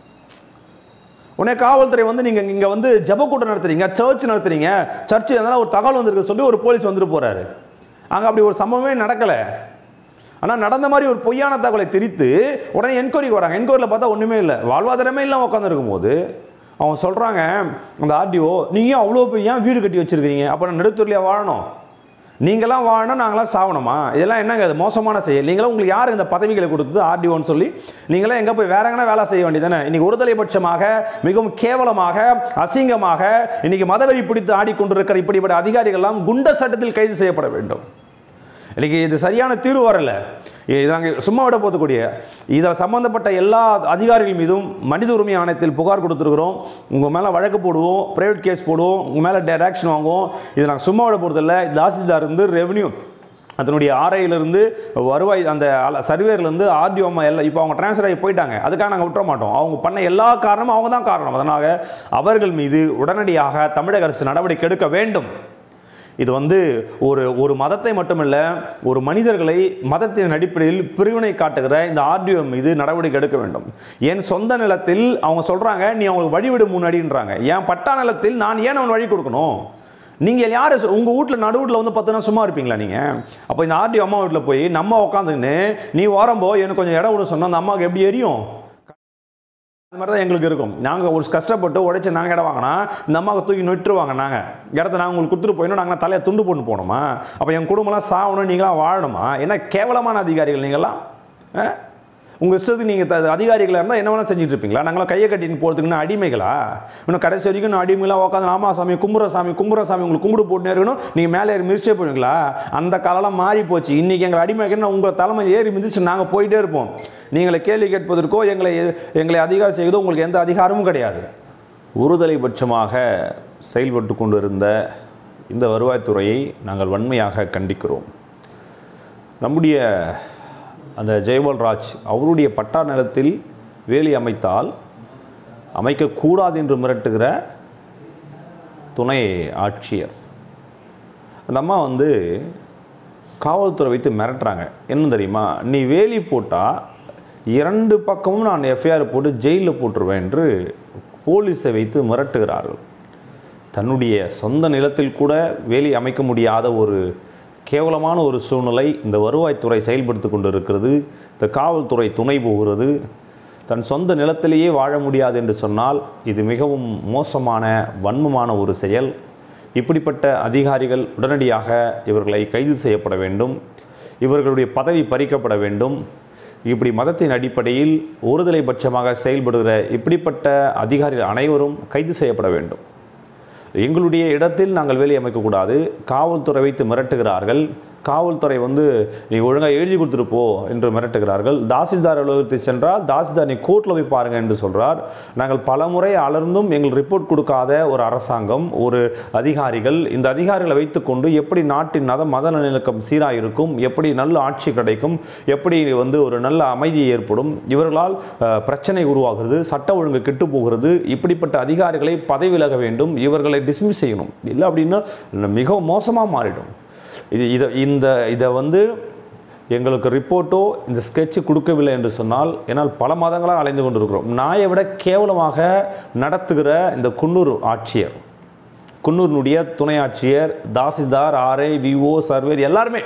உடனே காவல்துறை வந்து நீங்க இங்க வந்து ஜெப கூட்டம் நடத்துறீங்க சர்ச் நடத்துறீங்க சர்ச் எதனா ஒரு தகவல் வந்திருக்கு சொல்லி ஒரு போலீஸ் வந்துட்டு போறாரு அங்க அப்படி ஒரு சம்பவமே நடக்கல ஆனா நடந்த மாதிரி ஒரு பொய்யான தகவலை திரித்து உடனே என்கொயரிக்கு வராங்க என்கொயரியில் பார்த்தா ஒண்ணுமே இல்லை வாழ்வாதாரமே இல்லாமல் உட்காந்துருக்கும் போது அவங்க சொல்றாங்க அந்த ஆர்டிஓ நீங்க ஏன் அவ்வளோ போய் ஏன் வீடு கட்டி வச்சிருக்கீங்க அப்போ நான் நடுத்தூர்லையா வாழணும் நீங்களாம் வாழணும் நாங்களாம் சாவணுமா இதெல்லாம் என்னங்க அது மோசமான செயல் நீங்களாம் உங்களுக்கு யார் இந்த பதவிகளை கொடுத்தது ஆர்டிஓன்னு சொல்லி நீங்களாம் எங்கே போய் வேற எங்கன்னா வேலை செய்ய வேண்டியதானே இன்னைக்கு ஒருதலைபட்சமாக மிகவும் கேவலமாக அசிங்கமாக இன்னைக்கு மதவெறி பிடித்து ஆடிக்கொண்டிருக்கிற இப்படிப்பட்ட அதிகாரிகள்லாம் குண்ட சட்டத்தில் கைது செய்யப்பட வேண்டும் இன்னைக்கு இது சரியான தீர்வு வரல இது நாங்கள் சும்மா விட போகக்கூடிய இதில் சம்பந்தப்பட்ட எல்லா அதிகாரிகள் மீதும் மனித உரிமை ஆணையத்தில் புகார் கொடுத்துருக்குறோம் உங்கள் மேலே வழக்கு போடுவோம் ப்ரைவேட் கேஸ் போடுவோம் உங்கள் மேலே டேரக்ஷன் வாங்குவோம் இது நாங்கள் சும்மா விட போகிறதில்ல தாசில்தார் இருந்து ரெவன்யூ அதனுடைய ஆர்ஐயிலிருந்து வருவாய் அந்த சர்வேர்லேருந்து ஆர்டிஓமா எல்லாம் இப்போ அவங்க ட்ரான்ஸ்ஃபர் ஆகி போயிட்டாங்க அதுக்காக நாங்கள் விட்டுற மாட்டோம் அவங்க பண்ண எல்லா காரணமும் அவங்க தான் காரணம் அதனால அவர்கள் மீது உடனடியாக தமிழக அரசு நடவடிக்கை எடுக்க வேண்டும் இது வந்து ஒரு ஒரு மதத்தை மட்டுமல்ல ஒரு மனிதர்களை மதத்தின் அடிப்படையில் பிரிவினை காட்டுகிற இந்த ஆர்டிஓ மீது நடவடிக்கை எடுக்க வேண்டும் என் சொந்த நிலத்தில் அவங்க சொல்றாங்க நீ அவங்களுக்கு வழிவிடு முன்னாடின்றாங்க என் பட்டா நிலத்தில் நான் ஏன் அவன் வழி கொடுக்கணும் நீங்கள் யார் உங்கள் வீட்டில் நடுவீட்டில் வந்து பத்து நாள் சும்மா இருப்பீங்களா நீங்கள் அப்போ இந்த ஆர்டிஓ அம்மா வீட்டில் போய் நம்ம உட்காந்துக்கின்னு நீ வரம்போ எனக்கு கொஞ்சம் இடம் விட சொன்னால் அந்த அம்மாவுக்கு எப்படி எரியும் அது மாதிரி தான் எங்களுக்கு இருக்கும் நாங்கள் ஒரு கஷ்டப்பட்டு உழைச்சி நாங்கள் இடம் வாங்கினா இந்த அம்மாவை தூக்கி நொட்டுருவாங்க நாங்கள் இடத்த நாங்கள் உங்களுக்கு கொடுத்துட்டு போயிடும் நாங்கள் தலையை துண்டு போட்டு போகணுமா அப்போ என் குடும்பம்லாம் சாகணும் நீங்களாம் வாழணுமா என்ன கேவலமான அதிகாரிகள் நீங்களாம் உங்கள் இஷ்டத்துக்கு நீங்கள் அதிகாரிகளாக இருந்தால் என்ன வேணால் செஞ்சுட்டு இருப்பீங்களா நாங்களாம் கையை கட்டின்னு போகிறதுக்குன்னு அடிமைகளா இன்னும் கடைசி வரைக்கும் நான் அடிமைகளாக உட்காந்து ஆமா சாமி கும்புற சாமி கும்புற சாமி உங்களுக்கு கும்பிடு போட்டுனே இருக்கணும் நீங்கள் மேலே ஏறி மிதிச்சே போவீங்களா அந்த காலம்லாம் மாறி போச்சு இன்றைக்கி எங்களை அடிமைக்குன்னு உங்கள் தலைமை ஏறி மிதிச்சு நாங்கள் போயிட்டே இருப்போம் நீங்களை கேள்வி கேட்பதற்கோ எங்களை எங்களை அதிகாரம் செய்வதோ உங்களுக்கு எந்த அதிகாரமும் கிடையாது ஒருதலைபட்சமாக செயல்பட்டு கொண்டிருந்த இந்த வருவாய்த்துறையை நாங்கள் வன்மையாக கண்டிக்கிறோம் நம்முடைய அந்த ஜெயபால் ராஜ் அவருடைய பட்டா நிலத்தில் வேலி அமைத்தால் அமைக்கக்கூடாது என்று மிரட்டுகிற துணை ஆட்சியர் அந்த அம்மா வந்து காவல்துறை வைத்து மிரட்டுறாங்க என்ன தெரியுமா நீ வேலி போட்டால் இரண்டு பக்கமும் நான் எஃப்ஐஆர் போட்டு ஜெயிலில் போட்டுருவேன் என்று போலீஸை வைத்து மிரட்டுகிறார்கள் தன்னுடைய சொந்த நிலத்தில் கூட வேலி அமைக்க முடியாத ஒரு கேவலமான ஒரு சூழ்நிலை இந்த வருவாய்த்துறை செயல்படுத்தி கொண்டு இருக்கிறது இந்த காவல்துறை துணை போகிறது தன் சொந்த நிலத்திலேயே வாழ முடியாது என்று சொன்னால் இது மிகவும் மோசமான வன்மமான ஒரு செயல் இப்படிப்பட்ட அதிகாரிகள் உடனடியாக இவர்களை கைது செய்யப்பட வேண்டும் இவர்களுடைய பதவி பறிக்கப்பட வேண்டும் இப்படி மதத்தின் அடிப்படையில் ஒருதலை பட்சமாக செயல்படுகிற இப்படிப்பட்ட அதிகாரிகள் அனைவரும் கைது செய்யப்பட வேண்டும் எங்களுடைய இடத்தில் நாங்கள் வேலை அமைக்கக்கூடாது காவல்துறை வைத்து மிரட்டுகிறார்கள் காவல்துறை வந்து நீ ஒழுங்காக எழுதி கொடுத்துட்டு போ என்று மிரட்டுகிறார்கள் தாசில்தார் அலுவலகத்தை சென்றால் தாசில்தார் நீ கோர்ட்டில் போய் பாருங்க என்று சொல்றார் நாங்கள் பலமுறை அலர்ந்தும் எங்கள் ரிப்போர்ட் கொடுக்காத ஒரு அரசாங்கம் ஒரு அதிகாரிகள் இந்த அதிகாரிகளை வைத்துக்கொண்டு எப்படி நாட்டின் மத மத நல்லிணக்கம் சீராக இருக்கும் எப்படி நல்ல ஆட்சி கிடைக்கும் எப்படி வந்து ஒரு நல்ல அமைதி ஏற்படும் இவர்களால் அஹ், பிரச்சனை உருவாகிறது சட்ட ஒழுங்கு கெட்டு போகிறது இப்படிப்பட்ட அதிகாரிகளை பதவி விலக வேண்டும் இவர்களை டிஸ்மிஸ் செய்யணும் இல்லை அப்படின்னா மிக மோசமாக மாறிடும் இது இதை இந்த இதை வந்து எங்களுக்கு ரிப்போர்ட்டோ இந்த ஸ்கெட்சு கொடுக்கவில்லை என்று சொன்னால் என்னால் பல மாதங்களாக அலைந்து கொண்டிருக்கிறோம் நாயை விட கேவலமாக நடத்துகிற இந்த குன்னூர் ஆட்சியர் குன்னூரினுடைய துணை ஆட்சியர் தாசில்தார் ஆர்ஐ விஓ சர்வேர் எல்லாருமே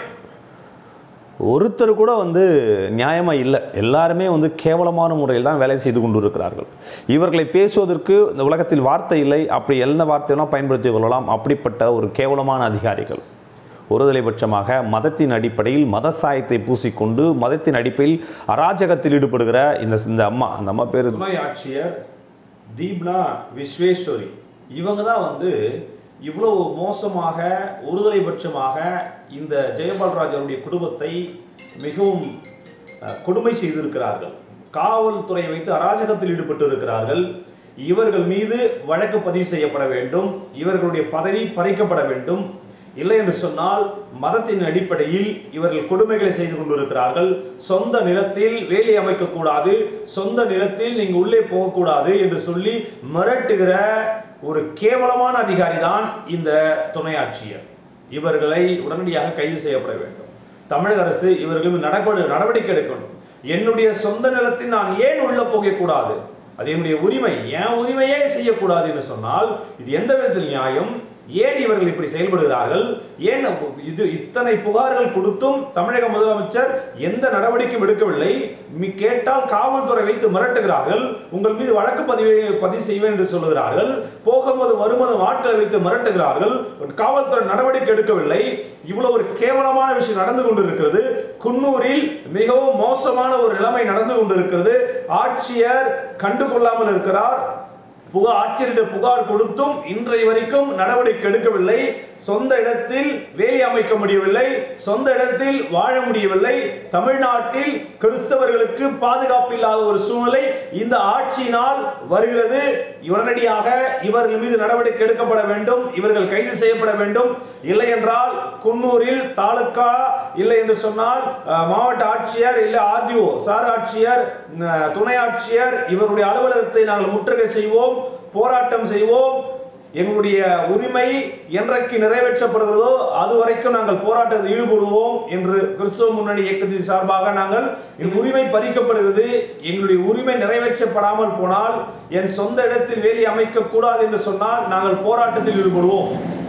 ஒருத்தர் கூட வந்து நியாயமாக இல்லை எல்லாருமே வந்து கேவலமான முறையில் தான் வேலை செய்து கொண்டு இருக்கிறார்கள் இவர்களை பேசுவதற்கு இந்த உலகத்தில் வார்த்தை இல்லை அப்படி என்ன வார்த்தையெல்லாம் பயன்படுத்திக் கொள்ளலாம் அப்படிப்பட்ட ஒரு கேவலமான அதிகாரிகள் ஒருதலைபட்சமாக மதத்தின் அடிப்படையில் மத சாயத்தை பூசிக்கொண்டு மதத்தின் அடிப்படையில் அராஜகத்தில் ஈடுபடுகிற இந்த இந்த அம்மா அந்த அம்மா பேர் துணை ஆட்சியர் தீப்னா விஸ்வேஸ்வரி இவங்க தான் வந்து இவ்வளவு மோசமாக ஒருதலை பட்சமாக இந்த ஜெயபால்ராஜ் அவருடைய குடும்பத்தை மிகவும் அஹ், கொடுமை செய்திருக்கிறார்கள் காவல்துறை வைத்து அராஜகத்தில் ஈடுபட்டு இருக்கிறார்கள் இவர்கள் மீது வழக்கு பதிவு செய்யப்பட வேண்டும் இவர்களுடைய பதவி பறிக்கப்பட வேண்டும் இல்லை என்று சொன்னால் மதத்தின் அடிப்படையில் இவர்கள் கொடுமைகளை செய்து கொண்டிருக்கிறார்கள் சொந்த நிலத்தில் வேலி அமைக்கக்கூடாது சொந்த நிலத்தில் நீங்க உள்ளே போகக்கூடாது என்று சொல்லி மிரட்டுகிற ஒரு கேவலமான அதிகாரி தான் இந்த துணை ஆட்சியர் இவர்களை உடனடியாக கைது செய்யப்பட வேண்டும் தமிழக அரசு இவர்கள் மீது நடவடி- நடவடிக்கை எடுக்கணும் என்னுடைய சொந்த நிலத்தில் நான் ஏன் உள்ள போகக்கூடாது அது என்னுடைய உரிமை என் உரிமையே செய்யக்கூடாது என்று சொன்னால் இது எந்த விதத்தில் நியாயம் ஏன் இவர்கள் இப்படி செயல்படுகிறார்கள் ஏன் இது இத்தனை புகார்கள் கொடுத்தும் தமிழக முதலமைச்சர் எந்த நடவடிக்கையும் எடுக்கவில்லை மி- கேட்டால் காவல்துறை வைத்து மிரட்டுகிறார்கள் உங்கள் மீது வழக்கு பதிவு பதிவு செய்வேன் என்று சொல்லுகிறார்கள் போகும்போது வரும்போது ஆட்களை வைத்து மிரட்டுகிறார்கள் காவல்துறை நடவடிக்கை எடுக்கவில்லை இவ்வளவு ஒரு கேவலமான விஷயம் நடந்து கொண்டிருக்கிறது குன்னூரில் மிகவும் மோசமான ஒரு நிலைமை நடந்து கொண்டிருக்கிறது ஆட்சியர் கண்டுகொள்ளாமல் இருக்கிறார் புகார் ஆட்சியரிடம் புகார் கொடுத்தும் இன்றைய வரைக்கும் நடவடிக்கை எடுக்கவில்லை சொந்த இடத்தில் வேலி அமைக்க முடியவில்லை சொந்த இடத்தில் வாழ முடியவில்லை தமிழ்நாட்டில் கிறிஸ்தவர்களுக்கு பாதுகாப்பு இல்லாத ஒரு சூழ்நிலை இந்த ஆட்சியினால் வருகிறது உடனடியாக இவர்கள் மீது நடவடிக்கை எடுக்கப்பட வேண்டும் இவர்கள் கைது செய்யப்பட வேண்டும் இல்லை என்றால் குன்னூரில் தாலுகா இல்லை என்று சொன்னால் அஹ், மாவட்ட ஆட்சியர் இல்லை ஆர்டிஓ சார் ஆட்சியர் அஹ், துணை ஆட்சியர் இவருடைய அலுவலகத்தை நாங்கள் முற்றுகை செய்வோம் போராட்டம் செய்வோம் எங்களுடைய உரிமை என்றைக்கு நிறைவேற்றப்படுகிறதோ அது வரைக்கும் நாங்கள் போராட்டத்தில் ஈடுபடுவோம் என்று கிறிஸ்தவ முன்னணி இயக்கத்தின் சார்பாக நாங்கள் என் உரிமை பறிக்கப்படுகிறது எங்களுடைய உரிமை நிறைவேற்றப்படாமல் போனால் என் சொந்த இடத்தில் வேலி அமைக்க கூடாது என்று சொன்னால் நாங்கள் போராட்டத்தில் ஈடுபடுவோம்